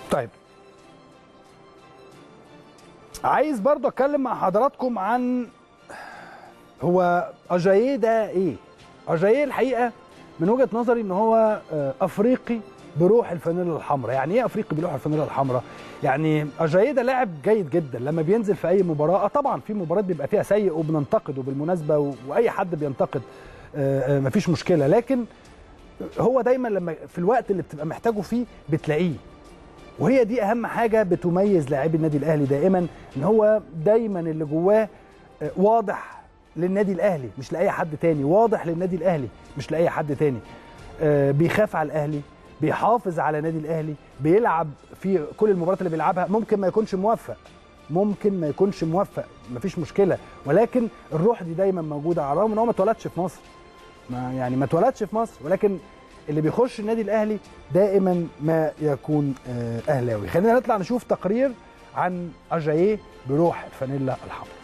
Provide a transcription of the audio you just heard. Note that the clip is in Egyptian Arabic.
طيب عايز برضو اتكلم مع حضراتكم عن هو اجاييه ده ايه اجاييه الحقيقه من وجهه نظري ان هو آه، افريقي بروح الفانيلا الحمراء يعني ايه افريقي بروح الفانيلا الحمراء يعني اجاييه ده لاعب جيد جدا لما بينزل في اي مباراه آه طبعا في مباريات بيبقى فيها سيء وبننتقده بالمناسبه و- واي حد بينتقد آه، آه، مفيش مشكله لكن هو دايما لما في الوقت اللي بتبقى محتاجه فيه بتلاقيه وهي دي اهم حاجه بتميز لاعبي النادي الاهلي دائما ان هو دايما اللي جواه آه، واضح للنادي الاهلي مش لاي حد تاني واضح للنادي الاهلي مش لاي حد تاني آه، بيخاف على الاهلي بيحافظ على نادي الاهلي بيلعب في كل المباريات اللي بيلعبها ممكن ما يكونش موفق ممكن ما يكونش موفق مفيش مشكله ولكن الروح دي دايما موجوده على الرغم ان هو ما اتولدش في مصر ما يعني ما اتولدش في مصر ولكن اللي بيخش النادي الاهلي دائما ما يكون آه، اهلاوي خلينا نطلع نشوف تقرير عن اجاييه بروح الفانيلا الحمراء